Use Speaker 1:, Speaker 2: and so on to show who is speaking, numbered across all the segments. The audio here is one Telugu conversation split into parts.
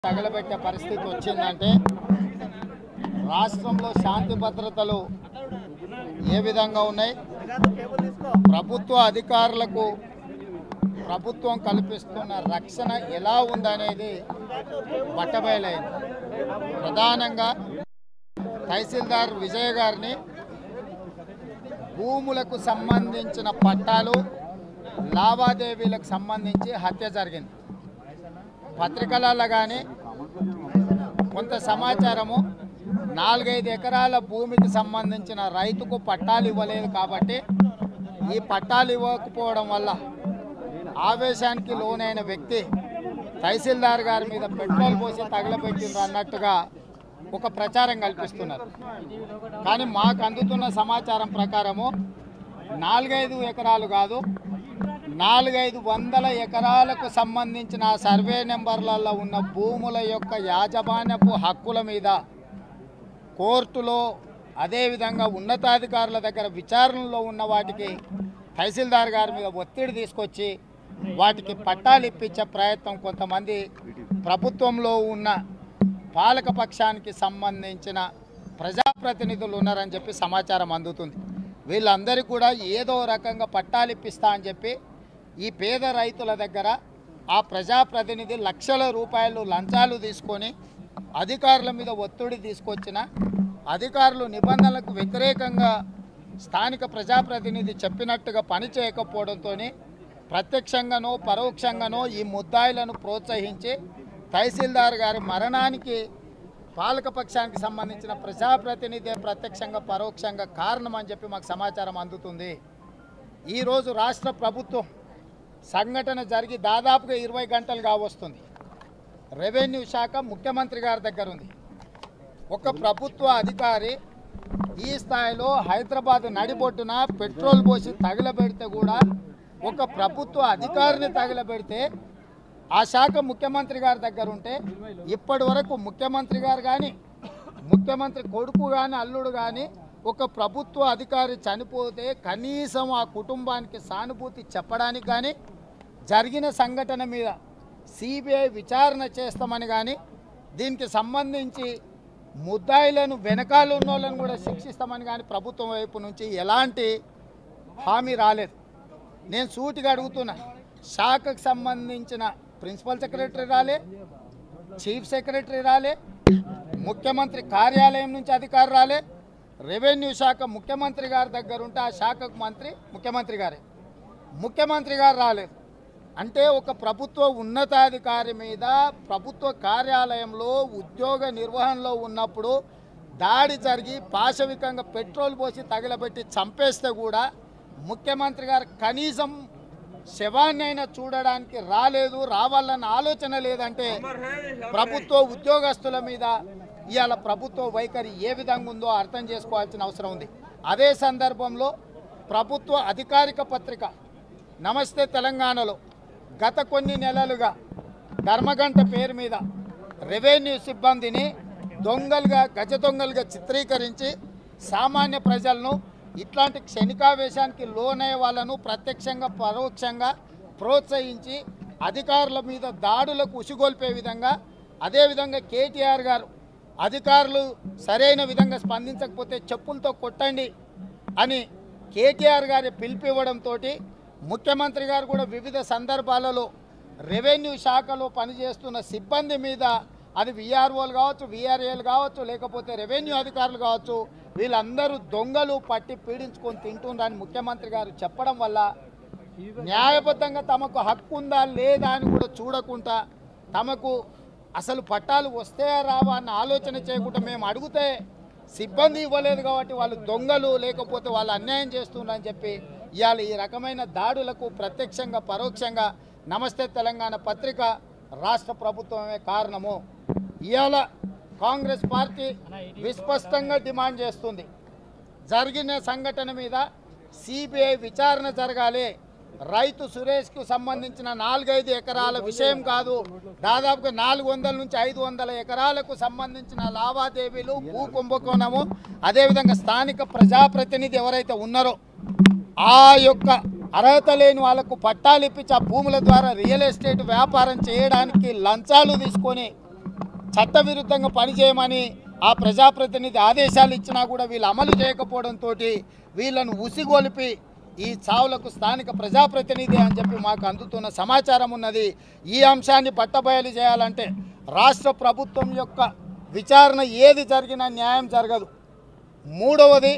Speaker 1: తగలబెట్టే పరిస్థితి వచ్చిందంటే రాష్ట్రంలో శాంతి భద్రతలు ఏ విధంగా ఉన్నాయి ప్రభుత్వ అధికారులకు ప్రభుత్వం కల్పిస్తున్న రక్షణ ఎలా ఉందనేది బట్టబయలైంది ప్రధానంగా తహసీల్దార్ విజయ్ గారిని భూములకు సంబంధించిన పట్టాలు లావాదేవీలకు సంబంధించి హత్య జరిగింది పత్రికలలో కానీ కొంత సమాచారము నాలుగైదు ఎకరాల భూమికి సంబంధించిన రైతుకు పట్టాలు ఇవ్వలేదు కాబట్టి ఈ పట్టాలు ఇవ్వకపోవడం వల్ల ఆవేశానికి లోనైన వ్యక్తి తహసీల్దార్ గారి మీద పెట్రోల్ పోసి తగలబెట్టిండ్రు అన్నట్టుగా ఒక ప్రచారం కల్పిస్తున్నారు కానీ మాకు అందుతున్న సమాచారం ప్రకారము నాలుగైదు ఎకరాలు కాదు నాలుగైదు వందల ఎకరాలకు సంబంధించిన ఆ సర్వే నెంబర్లలో ఉన్న భూముల యొక్క యాజమాన్యపు హక్కుల మీద కోర్టులో అదేవిధంగా ఉన్నతాధికారుల దగ్గర విచారణలో ఉన్న వాటికి తహసీల్దార్ గారి మీద ఒత్తిడి తీసుకొచ్చి వాటికి పట్టాలు ఇప్పించే ప్రయత్నం కొంతమంది ప్రభుత్వంలో ఉన్న పాలక పక్షానికి సంబంధించిన ప్రజాప్రతినిధులు ఉన్నారని చెప్పి సమాచారం అందుతుంది వీళ్ళందరికీ కూడా ఏదో రకంగా పట్టాలు ఇప్పిస్తా అని చెప్పి ఈ పేద రైతుల దగ్గర ఆ ప్రజాప్రతినిధి లక్షల రూపాయలు లంచాలు తీసుకొని అధికారుల మీద ఒత్తిడి తీసుకొచ్చిన అధికారులు నిబంధనలకు వ్యతిరేకంగా స్థానిక ప్రజాప్రతినిధి చెప్పినట్టుగా పని చేయకపోవడంతో ప్రత్యక్షంగానో పరోక్షంగానో ఈ ముద్దాయిలను ప్రోత్సహించి తహసీల్దార్ గారి మరణానికి పాలకపక్షానికి సంబంధించిన ప్రజాప్రతినిధి ప్రత్యక్షంగా పరోక్షంగా కారణం అని చెప్పి మాకు సమాచారం అందుతుంది ఈరోజు రాష్ట్ర ప్రభుత్వం సంఘటన జరిగి దాదాపుగా ఇరవై గంటలు కావస్తుంది రెవెన్యూ శాఖ ముఖ్యమంత్రి గారి దగ్గర ఉంది ఒక ప్రభుత్వ అధికారి ఈ స్థాయిలో హైదరాబాద్ నడిబొడ్డున పెట్రోల్ పోసి తగిలబెడితే కూడా ఒక ప్రభుత్వ అధికారిని తగిలబెడితే ఆ శాఖ ముఖ్యమంత్రి గారి దగ్గర ఉంటే ఇప్పటి వరకు ముఖ్యమంత్రి గారు కానీ ముఖ్యమంత్రి కొడుకు కానీ అల్లుడు కానీ ఒక ప్రభుత్వ అధికారి చనిపోతే కనీసం ఆ కుటుంబానికి సానుభూతి చెప్పడానికి కానీ జరిగిన సంఘటన మీద సిబిఐ విచారణ చేస్తామని కానీ దీనికి సంబంధించి ముద్దాయిలను వెనకాల ఉన్న వాళ్ళని కూడా శిక్షిస్తామని కానీ ప్రభుత్వం వైపు నుంచి ఎలాంటి హామీ రాలేదు నేను సూటిగా అడుగుతున్నా శాఖకు సంబంధించిన ప్రిన్సిపల్ సెక్రటరీ రాలే చీఫ్ సెక్రటరీ రాలే ముఖ్యమంత్రి కార్యాలయం నుంచి అధికారి రాలే రెవెన్యూ శాఖ ముఖ్యమంత్రి గారి దగ్గర ఉంటే ఆ శాఖకు మంత్రి ముఖ్యమంత్రి గారే ముఖ్యమంత్రి గారు రాలేదు అంటే ఒక ప్రభుత్వ ఉన్నతాధికారి మీద ప్రభుత్వ కార్యాలయంలో ఉద్యోగ నిర్వహణలో ఉన్నప్పుడు దాడి జరిగి పాశవికంగా పెట్రోల్ పోసి తగిలబెట్టి చంపేస్తే కూడా ముఖ్యమంత్రి గారు కనీసం శవాన్నైనా చూడడానికి రాలేదు రావాలన్న ఆలోచన లేదంటే ప్రభుత్వ ఉద్యోగస్తుల మీద ఇవాళ ప్రభుత్వ వైఖరి ఏ విధంగా ఉందో అర్థం చేసుకోవాల్సిన అవసరం ఉంది అదే సందర్భంలో ప్రభుత్వ అధికారిక పత్రిక నమస్తే తెలంగాణలో గత కొన్ని నెలలుగా ధర్మగంట పేరు మీద రెవెన్యూ సిబ్బందిని దొంగలుగా గజ దొంగలుగా చిత్రీకరించి సామాన్య ప్రజలను ఇట్లాంటి క్షణికావేశానికి లోనయ్యే వాళ్ళను ప్రత్యక్షంగా పరోక్షంగా ప్రోత్సహించి అధికారుల మీద దాడులకు ఉసిగొల్పే విధంగా అదేవిధంగా కేటీఆర్ గారు అధికారులు సరైన విధంగా స్పందించకపోతే చెప్పులతో కొట్టండి అని కేటీఆర్ గారి పిలిపివ్వడంతో ముఖ్యమంత్రి గారు కూడా వివిధ సందర్భాలలో రెవెన్యూ శాఖలో పనిచేస్తున్న సిబ్బంది మీద అది విఆర్ఓలు కావచ్చు విఆర్ఏలు కావచ్చు లేకపోతే రెవెన్యూ అధికారులు కావచ్చు వీళ్ళందరూ దొంగలు పట్టి పీడించుకొని తింటుండ్రని ముఖ్యమంత్రి గారు చెప్పడం వల్ల న్యాయబద్ధంగా తమకు హక్కు ఉందా లేదా అని కూడా చూడకుండా తమకు అసలు పట్టాలు వస్తే రావా అన్న ఆలోచన చేయకుండా మేము అడిగితే సిబ్బంది ఇవ్వలేదు కాబట్టి వాళ్ళు దొంగలు లేకపోతే వాళ్ళు అన్యాయం చేస్తున్నారని చెప్పి ఇవాళ ఈ రకమైన దాడులకు ప్రత్యక్షంగా పరోక్షంగా నమస్తే తెలంగాణ పత్రిక రాష్ట్ర ప్రభుత్వమే కారణము ఇవాళ కాంగ్రెస్ పార్టీ విస్పష్టంగా డిమాండ్ చేస్తుంది జరిగిన సంఘటన మీద సిబిఐ విచారణ జరగాలి రైతు సురేష్కు సంబంధించిన నాలుగైదు ఎకరాల విషయం కాదు దాదాపుగా నాలుగు వందల నుంచి ఐదు వందల ఎకరాలకు సంబంధించిన లావాదేవీలు భూ కుంభకోణము అదేవిధంగా స్థానిక ప్రజాప్రతినిధి ఎవరైతే ఉన్నారో ఆ యొక్క అర్హత లేని వాళ్ళకు పట్టాలు ఇప్పించి ఆ భూముల ద్వారా రియల్ ఎస్టేట్ వ్యాపారం చేయడానికి లంచాలు తీసుకొని చట్టవిరుద్ధంగా పనిచేయమని ఆ ప్రజాప్రతినిధి ఆదేశాలు ఇచ్చినా కూడా వీళ్ళు అమలు చేయకపోవడంతో వీళ్ళను ఉసిగొలిపి ఈ చావులకు స్థానిక ప్రజాప్రతినిధి అని చెప్పి మాకు అందుతున్న సమాచారం ఉన్నది ఈ అంశాన్ని పట్టబయలు చేయాలంటే రాష్ట్ర ప్రభుత్వం యొక్క విచారణ ఏది జరిగినా న్యాయం జరగదు మూడవది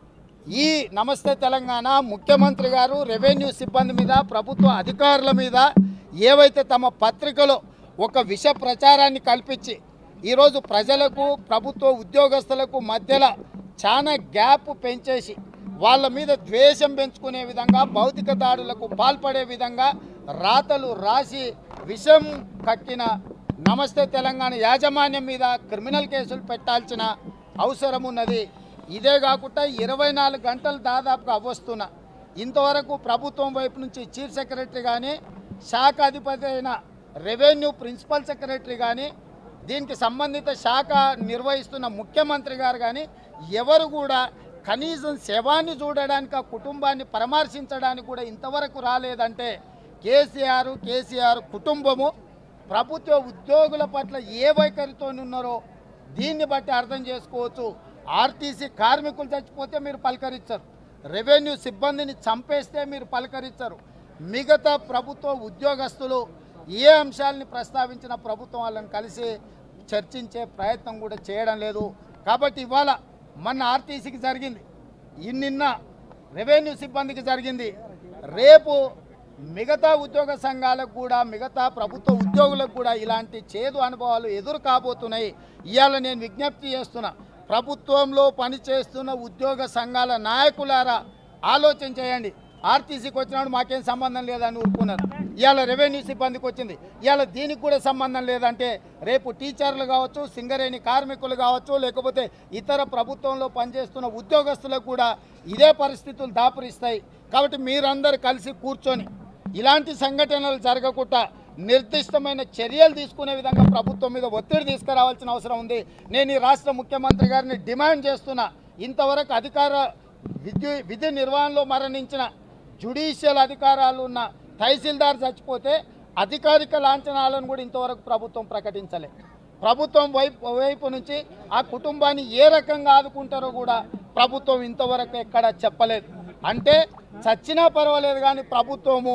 Speaker 1: ఈ నమస్తే తెలంగాణ ముఖ్యమంత్రి గారు రెవెన్యూ సిబ్బంది మీద ప్రభుత్వ అధికారుల మీద ఏవైతే తమ పత్రికలో ఒక విష ప్రచారాన్ని కల్పించి ఈరోజు ప్రజలకు ప్రభుత్వ ఉద్యోగస్తులకు మధ్యలో చాలా గ్యాప్ పెంచేసి వాళ్ళ మీద ద్వేషం పెంచుకునే విధంగా భౌతిక దాడులకు పాల్పడే విధంగా రాతలు రాసి విషం కక్కిన నమస్తే తెలంగాణ యాజమాన్యం మీద క్రిమినల్ కేసులు పెట్టాల్సిన అవసరం ఉన్నది ఇదే కాకుండా ఇరవై నాలుగు గంటలు దాదాపుగా అవ్వస్తున్నా ఇంతవరకు ప్రభుత్వం వైపు నుంచి చీఫ్ సెక్రటరీ కానీ శాఖ అధిపతి అయిన రెవెన్యూ ప్రిన్సిపల్ సెక్రటరీ కానీ దీనికి సంబంధిత శాఖ నిర్వహిస్తున్న ముఖ్యమంత్రి గారు కానీ ఎవరు కూడా కనీసం శవాన్ని చూడడానికి ఆ కుటుంబాన్ని పరామర్శించడానికి కూడా ఇంతవరకు రాలేదంటే కేసీఆర్ కేసీఆర్ కుటుంబము ప్రభుత్వ ఉద్యోగుల పట్ల ఏ వైఖరితో ఉన్నారో దీన్ని బట్టి అర్థం చేసుకోవచ్చు ఆర్టీసీ కార్మికులు చచ్చిపోతే మీరు పలకరించరు రెవెన్యూ సిబ్బందిని చంపేస్తే మీరు పలకరించరు మిగతా ప్రభుత్వ ఉద్యోగస్తులు ఏ అంశాలని ప్రస్తావించిన ప్రభుత్వం వాళ్ళని కలిసి చర్చించే ప్రయత్నం కూడా చేయడం లేదు కాబట్టి ఇవాళ మన ఆర్టీసీకి జరిగింది ఈ నిన్న రెవెన్యూ సిబ్బందికి జరిగింది రేపు మిగతా ఉద్యోగ సంఘాలకు కూడా మిగతా ప్రభుత్వ ఉద్యోగులకు కూడా ఇలాంటి చేదు అనుభవాలు ఎదురు కాబోతున్నాయి ఇవాళ నేను విజ్ఞప్తి చేస్తున్నా ప్రభుత్వంలో పనిచేస్తున్న ఉద్యోగ సంఘాల నాయకులారా ఆలోచన చేయండి ఆర్టీసీకి వచ్చినప్పుడు మాకేం సంబంధం లేదని ఊరుకున్నారు ఇవాళ రెవెన్యూ సిబ్బందికి వచ్చింది ఇవాళ దీనికి కూడా సంబంధం లేదంటే రేపు టీచర్లు కావచ్చు సింగరేణి కార్మికులు కావచ్చు లేకపోతే ఇతర ప్రభుత్వంలో పనిచేస్తున్న ఉద్యోగస్తులకు కూడా ఇదే పరిస్థితులు దాపురిస్తాయి కాబట్టి మీరందరూ కలిసి కూర్చొని ఇలాంటి సంఘటనలు జరగకుండా నిర్దిష్టమైన చర్యలు తీసుకునే విధంగా ప్రభుత్వం మీద ఒత్తిడి తీసుకురావాల్సిన అవసరం ఉంది నేను ఈ రాష్ట్ర ముఖ్యమంత్రి గారిని డిమాండ్ చేస్తున్నా ఇంతవరకు అధికార విధి విధి నిర్వహణలో మరణించిన జ్యుడిషియల్ అధికారాలు ఉన్న తహసీల్దార్ చచ్చిపోతే అధికారిక లాంఛనాలను కూడా ఇంతవరకు ప్రభుత్వం ప్రకటించలే ప్రభుత్వం వైపు వైపు నుంచి ఆ కుటుంబాన్ని ఏ రకంగా ఆదుకుంటారో కూడా ప్రభుత్వం ఇంతవరకు ఎక్కడ చెప్పలేదు అంటే చచ్చినా పర్వాలేదు కానీ ప్రభుత్వము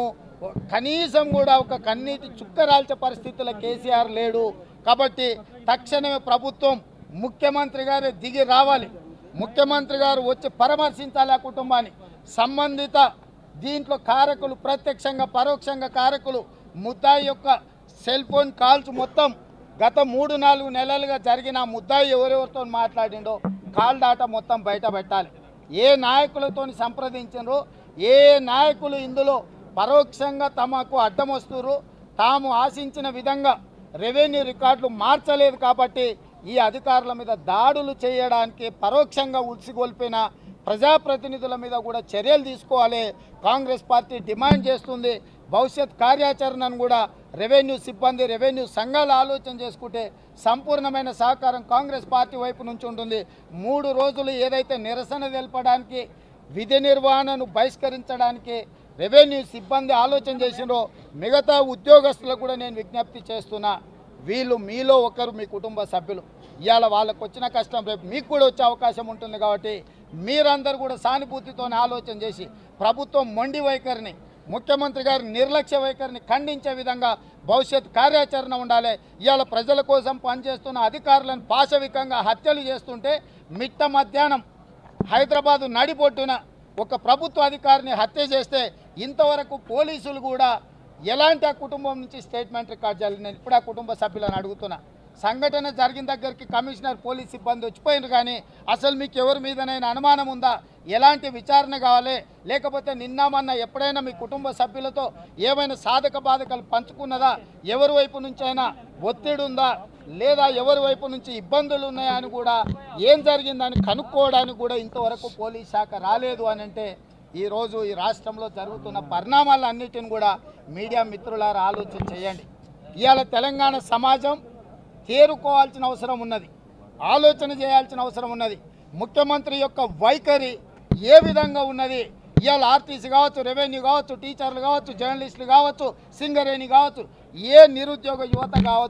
Speaker 1: కనీసం కూడా ఒక కన్నీటి చుక్క రాల్చే పరిస్థితుల్లో కేసీఆర్ లేడు కాబట్టి తక్షణమే ప్రభుత్వం ముఖ్యమంత్రి గారే దిగి రావాలి ముఖ్యమంత్రి గారు వచ్చి పరామర్శించాలి ఆ కుటుంబాన్ని సంబంధిత దీంట్లో కారకులు ప్రత్యక్షంగా పరోక్షంగా కారకులు ముద్దాయి యొక్క సెల్ ఫోన్ కాల్స్ మొత్తం గత మూడు నాలుగు నెలలుగా జరిగిన ఆ ముద్దాయి ఎవరెవరితో మాట్లాడిండో కాల్ డాటా మొత్తం బయట పెట్టాలి ఏ నాయకులతో సంప్రదించారో ఏ నాయకులు ఇందులో పరోక్షంగా తమకు అడ్డం వస్తున్నారు తాము ఆశించిన విధంగా రెవెన్యూ రికార్డులు మార్చలేదు కాబట్టి ఈ అధికారుల మీద దాడులు చేయడానికి పరోక్షంగా ఉల్సిగొల్పిన ప్రజాప్రతినిధుల మీద కూడా చర్యలు తీసుకోవాలి కాంగ్రెస్ పార్టీ డిమాండ్ చేస్తుంది భవిష్యత్ కార్యాచరణను కూడా రెవెన్యూ సిబ్బంది రెవెన్యూ సంఘాలు ఆలోచన చేసుకుంటే సంపూర్ణమైన సహకారం కాంగ్రెస్ పార్టీ వైపు నుంచి ఉంటుంది మూడు రోజులు ఏదైతే నిరసన తెలపడానికి విధి నిర్వహణను బహిష్కరించడానికి రెవెన్యూ సిబ్బంది ఆలోచన చేసినో మిగతా ఉద్యోగస్తులకు కూడా నేను విజ్ఞప్తి చేస్తున్నా వీళ్ళు మీలో ఒకరు మీ కుటుంబ సభ్యులు ఇవాళ వాళ్ళకు వచ్చిన కష్టం రేపు మీకు కూడా వచ్చే అవకాశం ఉంటుంది కాబట్టి మీరందరూ కూడా సానుభూతితో ఆలోచన చేసి ప్రభుత్వం మొండి వైఖరిని ముఖ్యమంత్రి గారి నిర్లక్ష్య వైఖరిని ఖండించే విధంగా భవిష్యత్ కార్యాచరణ ఉండాలి ఇవాళ ప్రజల కోసం పనిచేస్తున్న అధికారులను పాశవికంగా హత్యలు చేస్తుంటే మిట్ట మధ్యాహ్నం హైదరాబాదు నడిబొట్టున ఒక ప్రభుత్వ అధికారిని హత్య చేస్తే ఇంతవరకు పోలీసులు కూడా ఎలాంటి ఆ కుటుంబం నుంచి స్టేట్మెంట్ రికార్డ్ చేయాలి నేను ఇప్పుడు ఆ కుటుంబ సభ్యులను అడుగుతున్నా సంఘటన జరిగిన దగ్గరికి కమిషనర్ పోలీస్ సిబ్బంది వచ్చిపోయినారు కానీ అసలు మీకు ఎవరి మీదనైనా అనుమానం ఉందా ఎలాంటి విచారణ కావాలి లేకపోతే నిన్న మొన్న ఎప్పుడైనా మీ కుటుంబ సభ్యులతో ఏమైనా సాధక బాధకాలు పంచుకున్నదా ఎవరి వైపు నుంచైనా ఒత్తిడి ఉందా లేదా ఎవరి వైపు నుంచి ఇబ్బందులు ఉన్నాయా అని కూడా ఏం జరిగిందని కనుక్కోవడానికి కూడా ఇంతవరకు పోలీస్ శాఖ రాలేదు అని అంటే ఈరోజు ఈ రాష్ట్రంలో జరుగుతున్న పరిణామాలన్నిటిని కూడా మీడియా మిత్రులారా ఆలోచన చేయండి ఇవాళ తెలంగాణ సమాజం తేరుకోవాల్సిన అవసరం ఉన్నది ఆలోచన చేయాల్సిన అవసరం ఉన్నది ముఖ్యమంత్రి యొక్క వైఖరి ఏ విధంగా ఉన్నది ఇవాళ ఆర్టీసీ కావచ్చు రెవెన్యూ కావచ్చు టీచర్లు కావచ్చు జర్నలిస్టులు కావచ్చు సింగరేణి కావచ్చు ఏ నిరుద్యోగ యువత కావచ్చు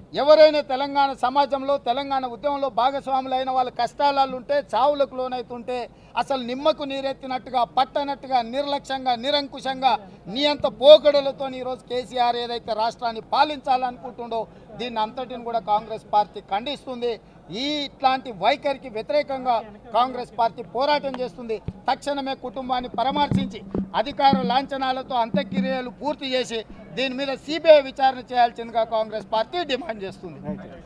Speaker 1: ఎవరైనా తెలంగాణ సమాజంలో తెలంగాణ ఉద్యమంలో భాగస్వాములైన వాళ్ళ కష్టాలలో ఉంటే చావులకు లోనైతుంటే అసలు నిమ్మకు నీరెత్తినట్టుగా పట్టనట్టుగా నిర్లక్ష్యంగా నిరంకుశంగా నీ అంత పోకడలతో ఈరోజు కేసీఆర్ ఏదైతే రాష్ట్రాన్ని పాలించాలనుకుంటుండో దీన్ని అంతటిని కూడా కాంగ్రెస్ పార్టీ ఖండిస్తుంది ఈ ఇట్లాంటి వైఖరికి వ్యతిరేకంగా కాంగ్రెస్ పార్టీ పోరాటం చేస్తుంది తక్షణమే కుటుంబాన్ని పరామర్శించి అధికార లాంఛనాలతో అంత్యక్రియలు పూర్తి చేసి దీని మీద సిబిఐ విచారణ చేయాల్సిందిగా కాంగ్రెస్ పార్టీ డిమాండ్ చేస్తుంది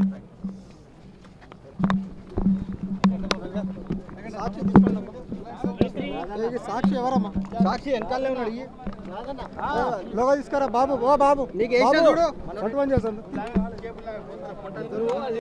Speaker 2: సాక్షి ఎవరమ్మా సాక్షి వెనకాలే ఉన్నాడు ఇయ్యి. లోగా తీసుకురా బాబు ఓ బాబు
Speaker 3: నీకు వేసినా
Speaker 2: బాబు,
Speaker 3: చూడు.
Speaker 2: పట్టుకొని చేస్తాను